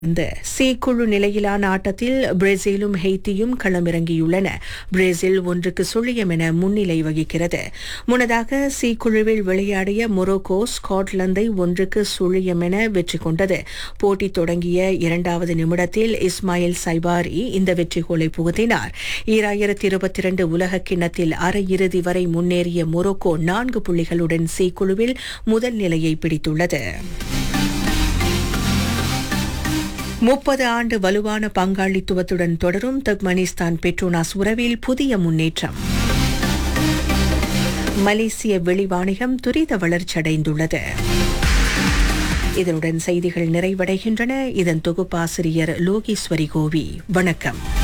இந்த சி குழு நிலையிலான ஆட்டத்தில் பிரேசிலும் ஹெய்த்தியும் களமிறங்கியுள்ளன பிரேசில் ஒன்றுக்கு சுழியம் என முன்னிலை வகிக்கிறது முன்னதாக சி குழுவில் விளையாடிய மொரோக்கோ ஸ்காட்லாந்தை ஒன்றுக்கு சுழியம் என வெற்றி கொண்டது போட்டி தொடங்கிய இரண்டாவது நிமிடத்தில் இஸ்மாயில் சைபாரி இந்த வெற்றி கோலை புகுத்தினார் ஈராயிரத்தி இருபத்தி இரண்டு உலக கிண்ணத்தில் அரையிறுதி வரை முன்னேறிய மொரோக்கோ நான்கு புள்ளிகளுடன் சி குழுவில் முதல் நிலையை பிடித்துள்ளது முப்பது ஆண்டு வலுவான பங்காளித்துவத்துடன் தொடரும் தக்மனிஸ்தான் பெட்ரோனாஸ் உறவில் புதிய முன்னேற்றம் மலேசிய வெளிவாணிகம் துரித வளர்ச்சியடைந்துள்ளது இதனுடன் செய்திகள் நிறைவடைகின்றன இதன் தொகுப்பாசிரியர் லோகேஸ்வரி கோவி வணக்கம்